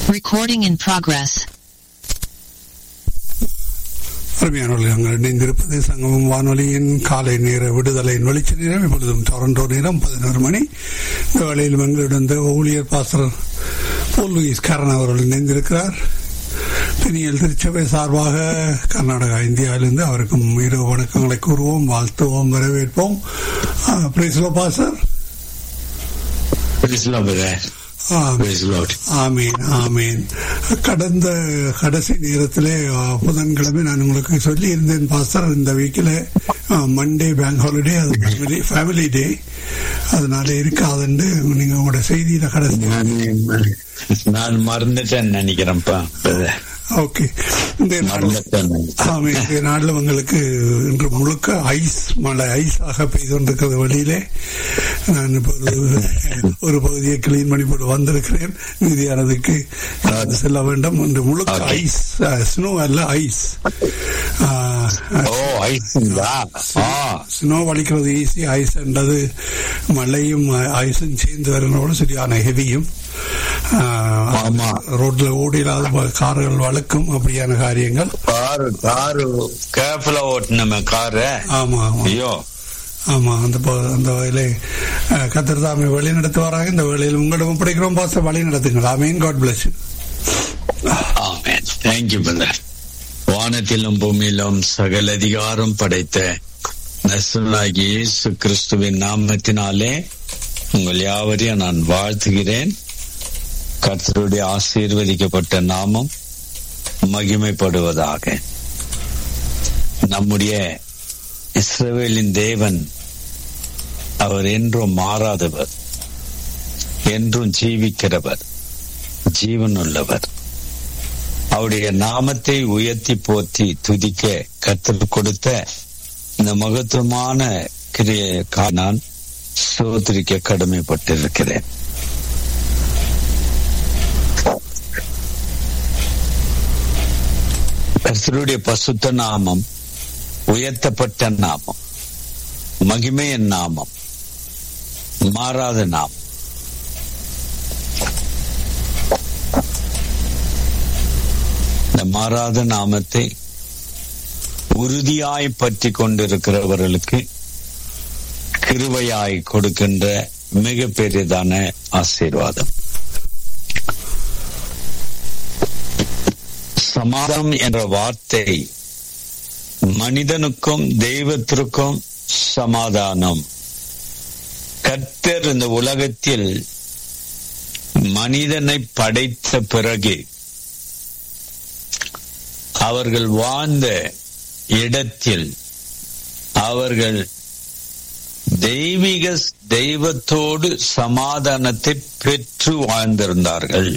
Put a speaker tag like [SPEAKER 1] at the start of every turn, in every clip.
[SPEAKER 1] Recording in progress.
[SPEAKER 2] அருமையானவர்கள் நாங்கள் இணைந்திருப்பது சங்கமம் வானொலியின் காலை நேர விடுதலையின் வெளிச்ச நேரம் இப்பொழுதும் டொரண்டோ நேரம் பதினோரு மணி இந்த வேளையில் எங்களுடன் இந்த ஊழியர் பாஸ்டர் போல் லூயிஸ் கரண் அவர்கள் இணைந்திருக்கிறார் பிணியல் திருச்சபை சார்பாக கர்நாடகா இந்தியாவிலிருந்து அவருக்கும் இரவு வணக்கங்களை கூறுவோம் வாழ்த்துவோம் வரவேற்போம் praise lord pastor
[SPEAKER 3] Praise the Lord, brother. Praise the Lord.
[SPEAKER 2] ஆமீன் ஆமீன் கடந்த கடைசி நேரத்திலே ஆ, புதன்கிழமை நான் உங்களுக்கு சொல்லி இருந்தேன் பாஸ்டர் இந்த வீக்கில் மண்டே பேங்க் ஹாலிடே அது ஃபேமிலி ஃபேமிலி டே அதனால இருக்காதுன்னு நீங்க உங்களோட செய்தியில கடைசி
[SPEAKER 3] நான் நான் மறந்துட்டேன்னு நினைக்கிறேன்ப்பா brother.
[SPEAKER 2] ஓகே இந்த நாள்
[SPEAKER 3] மறந்துட்டேன்
[SPEAKER 2] ஆமா இந்த நாளில் உங்களுக்கு இன்று முழுக்க ஐஸ் மழை ஐஸாக பெய்து கொண்டிருக்கிறது வெளியிலே நான் இப்போ ஒரு ஒரு பகுதியை கிளீன் பண்ணி போட்டு வந்திருக்கிறேன் மீதியானதுக்கு கடந்து செல்ல வேண்டும் இன்று முழுக்க
[SPEAKER 3] Okay.
[SPEAKER 2] ஐஸ் ஸ்னோ அல்ல ஐஸ்
[SPEAKER 3] ஓ ஐஸுங்களா ஆ
[SPEAKER 2] ஸ்னோ வலிக்கிறது ஈஸி ஐஸ் என்றது மழையும் ஐஸும் சேர்ந்து வரனோடு சரியான ஹெவியும்
[SPEAKER 3] ஆமா.
[SPEAKER 2] ரோட்ல ஓடிடாத கார்கள் வழுக்கும் அப்படியான காரியங்கள்
[SPEAKER 3] காரு காரு கேர்ஃபுல்லா ஓட்டணுமே காரு
[SPEAKER 2] ஆமா ஆமா
[SPEAKER 3] ஐயோ
[SPEAKER 2] ஆமா அந்த ப- அந்த வகையிலே கத்தர் தாமே வழி நடத்தி வராங்க இந்த வேளையில் உங்களிடம் படிக்கிறோம் பாச வழி நடத்துங்கள் ஆமீன் God bless
[SPEAKER 3] amen thank you brother வானத்திலும் பூமியிலும் சகல அதிகாரம் படைத்த நசனாகி இயேசு கிறிஸ்துவின் நாமத்தினாலே உங்கள் யாவரையும் நான் வாழ்த்துகிறேன் கர்த்தருடைய ஆசீர்வதிக்கப்பட்ட நாமம் மகிமைப்படுவதாக நம்முடைய இஸ்ரவேலின் தேவன் அவர் என்றும் மாறாதவர் என்றும் ஜீவிக்கிறவர் ஜீவனுள்ளவர் அவருடைய நாமத்தை உயர்த்தி போற்றி துதிக்க கற்றுக் கொடுத்த இந்த மகத்துவமான கிரியை நான் சோதரிக்க கடமைப்பட்டிருக்கிறேன் கர்த்தருடைய பசுத்த நாமம் உயர்த்தப்பட்ட நாமம் மகிமையின் நாமம் மாறாத நாமம் இந்த மாறாத நாமத்தை உறுதியாய் பற்றி கொண்டிருக்கிறவர்களுக்கு கிருவையாய் கொடுக்கின்ற மிக பெரியதான ஆசீர்வாதம் சமாதானம் என்ற வார்த்தை மனிதனுக்கும் தெய்வத்திற்கும் சமாதானம் கர்த்தர் இந்த உலகத்தில் மனிதனை படைத்த பிறகு அவர்கள் வாழ்ந்த இடத்தில் அவர்கள் தெய்வீக தெய்வத்தோடு சமாதானத்தை பெற்று வாழ்ந்திருந்தார்கள்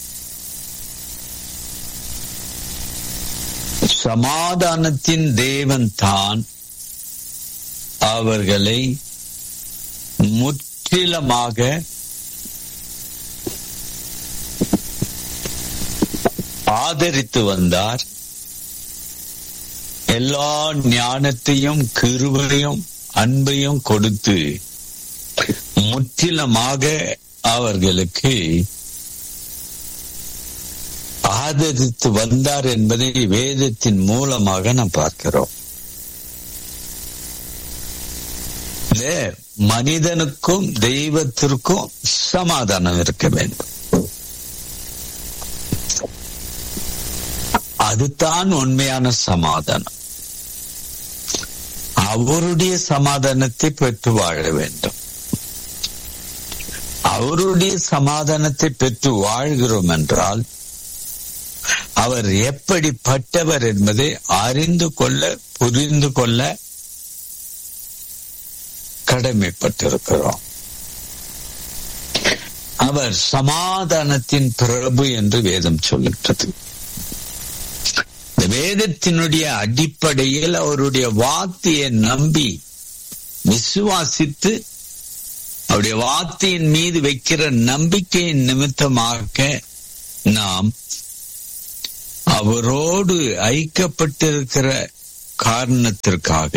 [SPEAKER 3] சமாதானத்தின் தேவன் தான் அவர்களை முற்றிலுமாக ஆதரித்து வந்தார் எல்லா ஞானத்தையும் கிருபையும் அன்பையும் கொடுத்து முற்றிலுமாக அவர்களுக்கு ஆதரித்து வந்தார் என்பதை வேதத்தின் மூலமாக நாம் பார்க்கிறோம் இந்த மனிதனுக்கும் தெய்வத்திற்கும் சமாதானம் இருக்க வேண்டும் அதுதான் உண்மையான சமாதானம் அவருடைய சமாதானத்தை பெற்று வாழ வேண்டும் அவருடைய சமாதானத்தை பெற்று வாழ்கிறோம் என்றால் அவர் எப்படிப்பட்டவர் என்பதை அறிந்து கொள்ள புரிந்து கொள்ள கடமைப்பட்டிருக்கிறோம் அவர் சமாதானத்தின் பிரபு என்று வேதம் சொல்லுகிறது இந்த வேதத்தினுடைய அடிப்படையில் அவருடைய வார்த்தையை நம்பி விசுவாசித்து அவருடைய வார்த்தையின் மீது வைக்கிற நம்பிக்கையின் நிமித்தமாக நாம் அவரோடு ஐக்கப்பட்டிருக்கிற காரணத்திற்காக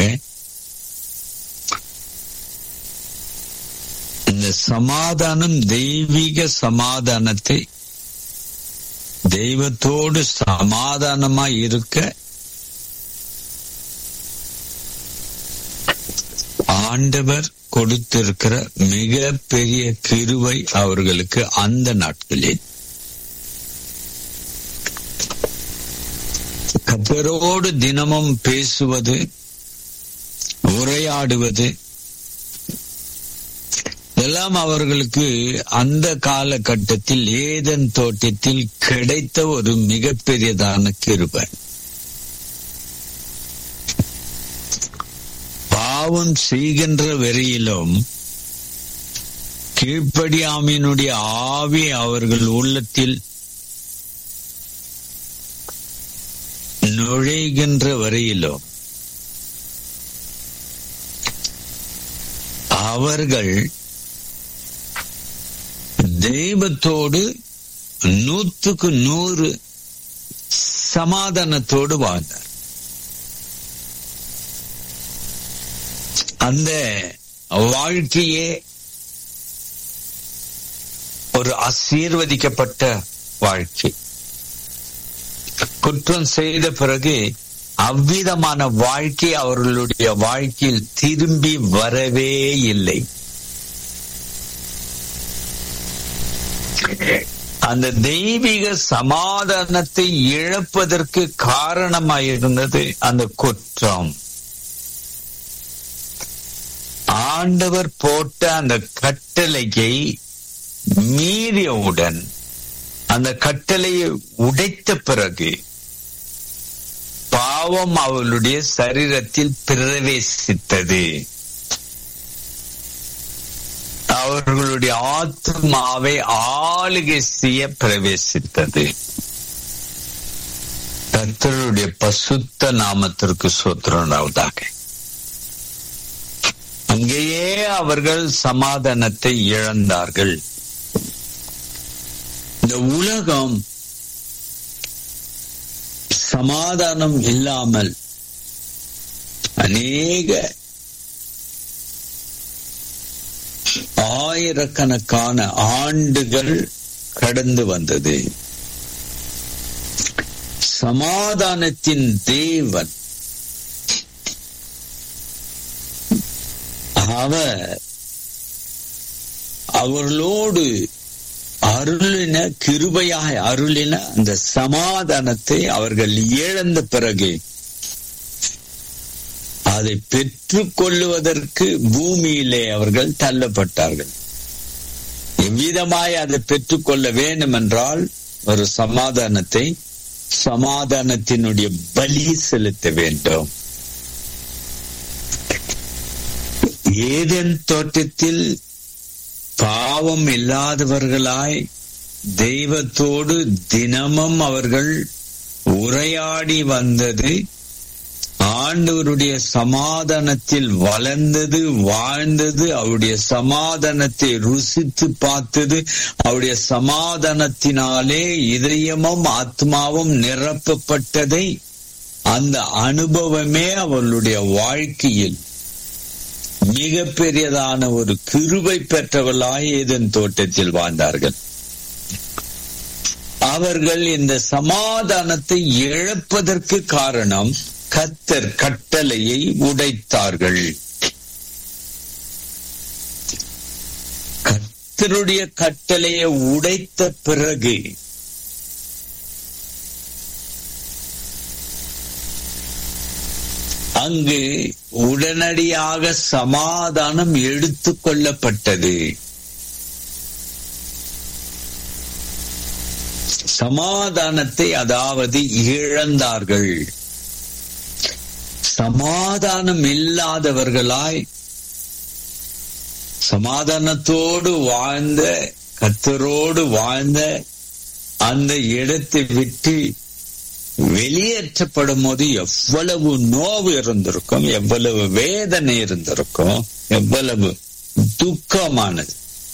[SPEAKER 3] இந்த சமாதானம் தெய்வீக சமாதானத்தை
[SPEAKER 1] தெய்வத்தோடு சமாதானமாய் இருக்க ஆண்டவர் கொடுத்திருக்கிற மிக பெரிய கிருவை அவர்களுக்கு அந்த நாட்களில் கத்தரோடு தினமும் பேசுவது உரையாடுவது எல்லாம் அவர்களுக்கு அந்த காலகட்டத்தில் ஏதன் தோட்டத்தில் கிடைத்த ஒரு மிகப்பெரியதான கிருபை பாவம் செய்கின்ற வெறியிலும் கீழ்ப்படியாமையினுடைய ஆவி அவர்கள் உள்ளத்தில் நுழைகின்ற வரையிலும் அவர்கள் தெய்வத்தோடு நூற்றுக்கு நூறு சமாதானத்தோடு வாழ்ந்தார் அந்த வாழ்க்கையே ஒரு ஆசீர்வதிக்கப்பட்ட வாழ்க்கை குற்றம் செய்த பிறகு அவ்விதமான வாழ்க்கை அவர்களுடைய வாழ்க்கையில் திரும்பி வரவே இல்லை அந்த தெய்வீக சமாதானத்தை இழப்பதற்கு காரணமாயிருந்தது அந்த குற்றம் ஆண்டவர் போட்ட அந்த கட்டளையை மீறியவுடன் அந்த கட்டளையை உடைத்த பிறகு பாவம் அவளுடைய சரீரத்தில் பிரவேசித்தது அவர்களுடைய ஆத்மாவை ஆளுகை செய்ய பிரவேசித்தது கர்த்தருடைய பசுத்த நாமத்திற்கு சோத்திரனாவதாக அங்கேயே அவர்கள் சமாதானத்தை இழந்தார்கள் இந்த உலகம் சமாதானம் இல்லாமல் அநேக ஆயிரக்கணக்கான ஆண்டுகள் கடந்து வந்தது சமாதானத்தின் தேவன் அவர் அவர்களோடு அருளின கிருபையாய் அருளின அந்த சமாதானத்தை அவர்கள் இழந்த பிறகு அதை பெற்றுக் கொள்ளுவதற்கு பூமியிலே அவர்கள் தள்ளப்பட்டார்கள் எவ்விதமாய் அதை பெற்றுக்கொள்ள வேண்டும் என்றால் ஒரு சமாதானத்தை சமாதானத்தினுடைய பலி செலுத்த வேண்டும் ஏதேன் தோட்டத்தில் பாவம் இல்லாதவர்களாய் தெய்வத்தோடு தினமும் அவர்கள் உரையாடி வந்தது ஆண்டவருடைய சமாதானத்தில் வளர்ந்தது வாழ்ந்தது அவருடைய சமாதானத்தை ருசித்து பார்த்தது அவருடைய சமாதானத்தினாலே இதயமும் ஆத்மாவும் நிரப்பப்பட்டதை அந்த அனுபவமே அவர்களுடைய வாழ்க்கையில் மிக பெரியதான ஒரு கிருபை பெற்றவர்களாய் ஏதன் தோட்டத்தில் வாழ்ந்தார்கள் அவர்கள் இந்த சமாதானத்தை இழப்பதற்கு காரணம் கத்தர் கட்டளையை உடைத்தார்கள் கத்தருடைய கட்டளையை உடைத்த பிறகு அங்கு உடனடியாக சமாதானம் எடுத்துக் கொள்ளப்பட்டது சமாதானத்தை அதாவது இழந்தார்கள் சமாதானம் இல்லாதவர்களாய் சமாதானத்தோடு வாழ்ந்த கத்தரோடு வாழ்ந்த அந்த இடத்தை விட்டு வெளியேற்றப்படும் போது எவ்வளவு நோவு இருந்திருக்கும் எவ்வளவு வேதனை இருந்திருக்கும் எவ்வளவு துக்கமானது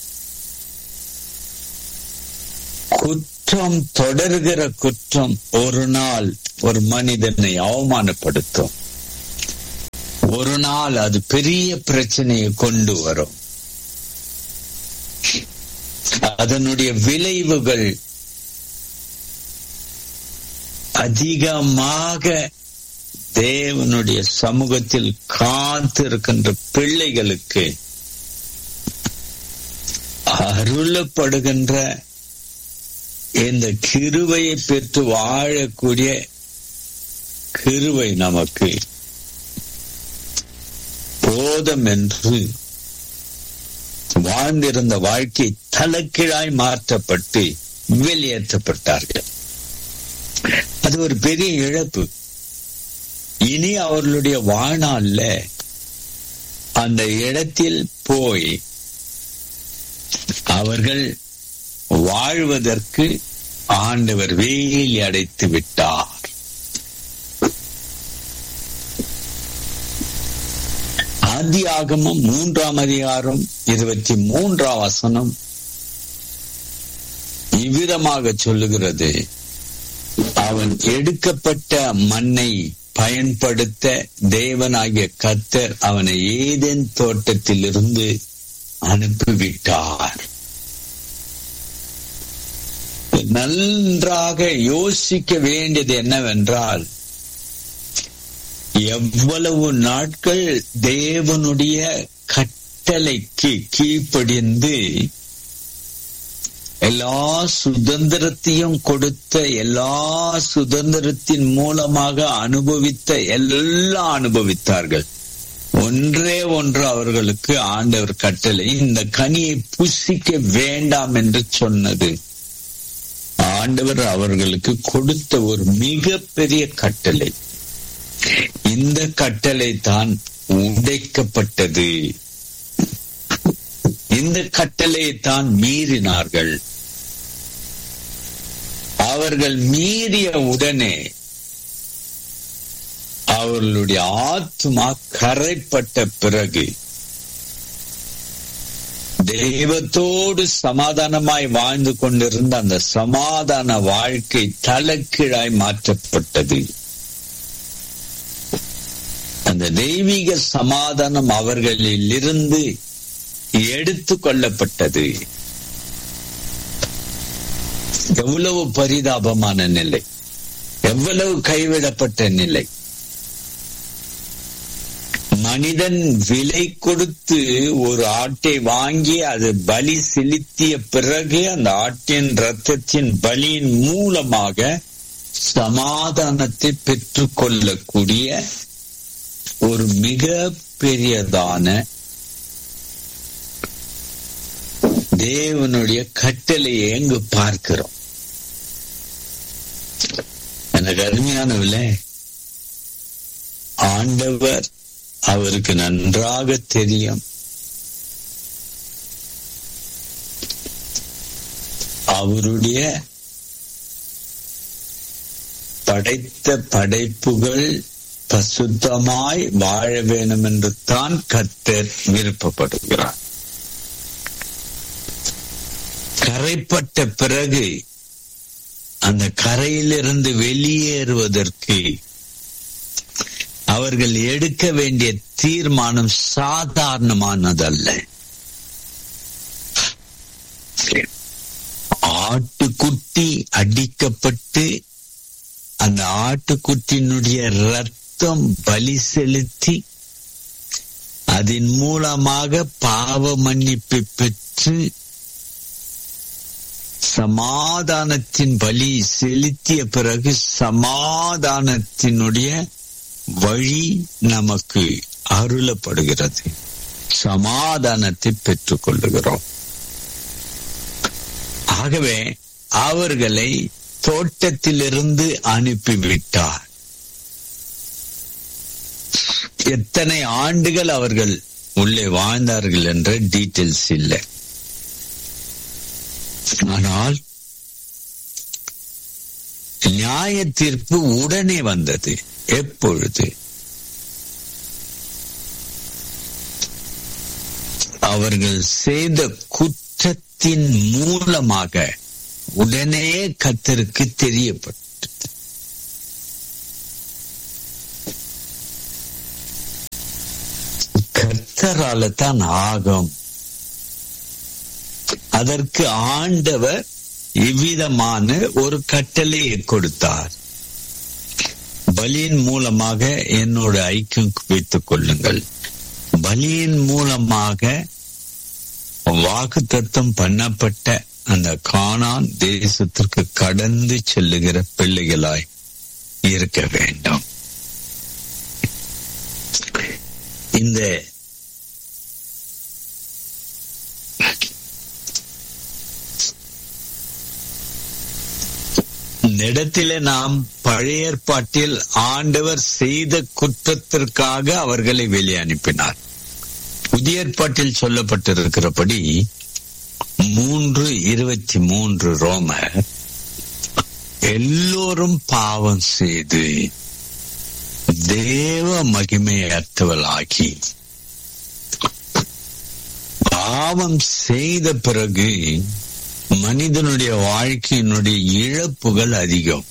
[SPEAKER 1] குற்றம் தொடர்கிற குற்றம் ஒரு நாள் ஒரு மனிதனை அவமானப்படுத்தும் ஒரு நாள் அது பெரிய பிரச்சனையை கொண்டு வரும் அதனுடைய விளைவுகள் அதிகமாக தேவனுடைய சமூகத்தில் காத்திருக்கின்ற பிள்ளைகளுக்கு அருளப்படுகின்ற இந்த கிருவையை பெற்று வாழக்கூடிய கிருவை நமக்கு போதம் என்று வாழ்ந்திருந்த வாழ்க்கை தலைக்கீழாய் மாற்றப்பட்டு வெளியேற்றப்பட்டார்கள் அது ஒரு பெரிய இழப்பு இனி அவர்களுடைய வாழ்நாள்ல அந்த இடத்தில் போய் அவர்கள் வாழ்வதற்கு ஆண்டவர் வேலி அடைத்து விட்டார் ஆதி ஆகமம் மூன்றாம் அதிகாரம் இருபத்தி மூன்றாம் வசனம் இவ்விதமாக சொல்லுகிறது அவன் எடுக்கப்பட்ட மண்ணை பயன்படுத்த தேவனாகிய கத்தர் அவனை ஏதேன் தோட்டத்திலிருந்து அனுப்பிவிட்டார் நன்றாக யோசிக்க வேண்டியது என்னவென்றால் எவ்வளவு நாட்கள் தேவனுடைய கட்டளைக்கு கீழ்ப்படிந்து எல்லா சுதந்திரத்தையும் கொடுத்த எல்லா சுதந்திரத்தின் மூலமாக அனுபவித்த எல்லாம் அனுபவித்தார்கள் ஒன்றே ஒன்று அவர்களுக்கு ஆண்டவர் கட்டளை இந்த கனியை புசிக்க வேண்டாம் என்று சொன்னது ஆண்டவர் அவர்களுக்கு கொடுத்த ஒரு மிகப்பெரிய கட்டளை இந்த கட்டளை தான் உடைக்கப்பட்டது இந்த கட்டளையை தான் மீறினார்கள் அவர்கள் மீறிய உடனே அவர்களுடைய ஆத்மா கரைப்பட்ட பிறகு தெய்வத்தோடு சமாதானமாய் வாழ்ந்து கொண்டிருந்த அந்த சமாதான வாழ்க்கை தலைக்கீழாய் மாற்றப்பட்டது அந்த தெய்வீக சமாதானம் அவர்களில் இருந்து எடுத்து கொள்ளப்பட்டது எவ்வளவு பரிதாபமான நிலை எவ்வளவு கைவிடப்பட்ட நிலை மனிதன் விலை கொடுத்து ஒரு ஆட்டை வாங்கி அது பலி செலுத்திய பிறகு அந்த ஆட்டின் ரத்தத்தின் பலியின் மூலமாக சமாதானத்தை பெற்றுக் கொள்ளக்கூடிய ஒரு மிக பெரியதான தேவனுடைய கட்டளையை எங்கு பார்க்கிறோம் எனக்கு அருமையானவில்லை ஆண்டவர் அவருக்கு நன்றாக தெரியும் அவருடைய படைத்த படைப்புகள் பசுத்தமாய் வாழ வேண்டும் என்று தான் கத்தர் விருப்பப்படுகிறார் கரைப்பட்ட பிறகு அந்த கரையிலிருந்து வெளியேறுவதற்கு அவர்கள் எடுக்க வேண்டிய தீர்மானம் சாதாரணமானதல்ல ஆட்டுக்குட்டி அடிக்கப்பட்டு அந்த ஆட்டுக்குட்டியினுடைய ரத்தம் பலி செலுத்தி அதன் மூலமாக பாவ மன்னிப்பு பெற்று சமாதானத்தின் பலி செலுத்திய பிறகு சமாதானத்தினுடைய வழி நமக்கு அருளப்படுகிறது சமாதானத்தை பெற்றுக் கொள்ளுகிறோம் ஆகவே அவர்களை தோட்டத்திலிருந்து அனுப்பிவிட்டார் எத்தனை ஆண்டுகள் அவர்கள் உள்ளே வாழ்ந்தார்கள் என்ற டீட்டெயில்ஸ் இல்லை ஆனால் நியாய தீர்ப்பு உடனே வந்தது எப்பொழுது அவர்கள் செய்த குற்றத்தின் மூலமாக உடனே கத்தருக்கு தெரியப்பட்டது கர்த்தரால தான் ஆகும் அதற்கு ஆண்டவர் இவ்விதமான ஒரு கட்டளையை கொடுத்தார் பலியின் மூலமாக என்னோட ஐக்கியம் வைத்துக் கொள்ளுங்கள் பலியின் மூலமாக வாக்கு தத்தம் பண்ணப்பட்ட அந்த கானான் தேசத்திற்கு கடந்து செல்லுகிற பிள்ளைகளாய் இருக்க வேண்டும் இந்த இந்த இடத்திலே நாம் பழைய ஏற்பாட்டில் ஆண்டவர் செய்த குற்றத்திற்காக அவர்களை வெளியே அனுப்பினார் புதிய ஏற்பாட்டில் சொல்லப்பட்டிருக்கிறபடி மூன்று இருபத்தி மூன்று ரோமர் எல்லோரும் பாவம் செய்து தேவ மகிமையற்றவளாகி பாவம் செய்த பிறகு மனிதனுடைய வாழ்க்கையினுடைய இழப்புகள் அதிகம்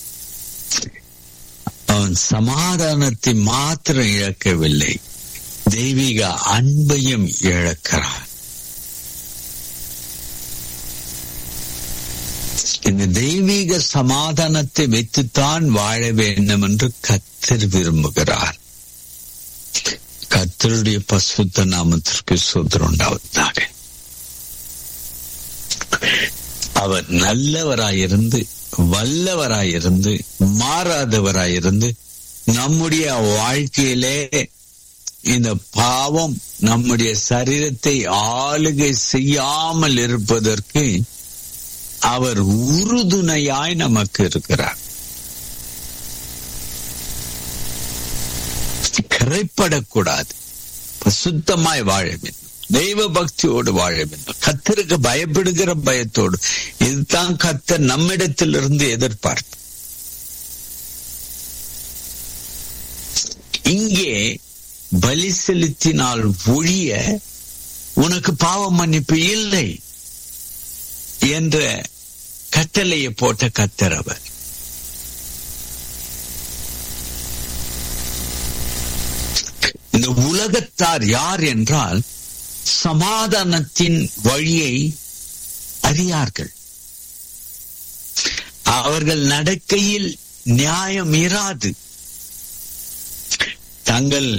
[SPEAKER 1] அவன் சமாதானத்தை மாத்திரம் இழக்கவில்லை தெய்வீக அன்பையும் இழக்கிறான் இந்த தெய்வீக சமாதானத்தை வைத்துத்தான் வாழ வேண்டும் என்று கத்தர் விரும்புகிறார் கத்தருடைய பசுத்த நாமத்திற்கு சோதரம் உண்டாவதாக அவர் நல்லவராயிருந்து வல்லவராயிருந்து மாறாதவராயிருந்து நம்முடைய வாழ்க்கையிலே இந்த பாவம் நம்முடைய சரீரத்தை ஆளுகை செய்யாமல் இருப்பதற்கு அவர் உறுதுணையாய் நமக்கு இருக்கிறார் கரைப்படக்கூடாது சுத்தமாய் வாழ வேண்டும் தெய்வ பக்தியோடு வாழ வேண்டும் கத்தருக்கு பயப்படுகிற பயத்தோடு இதுதான் கத்தர் நம்மிடத்திலிருந்து எதிர்பார்ப்பு இங்கே பலி செலுத்தினால் ஒழிய உனக்கு பாவ மன்னிப்பு இல்லை என்ற கட்டளையை போட்ட கத்தர் அவர் இந்த உலகத்தார் யார் என்றால் சமாதானத்தின் வழியை அறியார்கள் அவர்கள் நடக்கையில் நியாயம் இராது தங்கள்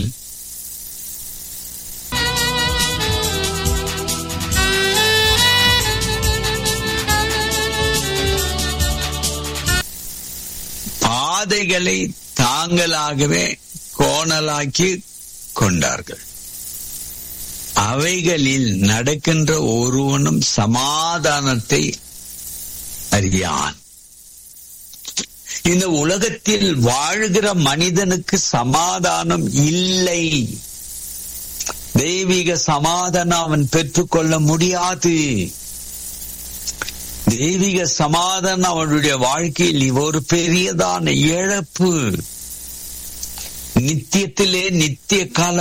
[SPEAKER 1] பாதைகளை தாங்களாகவே கோணலாக்கி கொண்டார்கள் அவைகளில் நடக்கின்ற ஒருவனும் சமாதானத்தை அறியான் இந்த உலகத்தில் வாழ்கிற மனிதனுக்கு சமாதானம் இல்லை தெய்வீக சமாதானம் அவன் பெற்றுக்கொள்ள முடியாது தெய்வீக சமாதானம் அவனுடைய வாழ்க்கையில் ஒரு பெரியதான இழப்பு நித்தியத்திலே நித்திய கால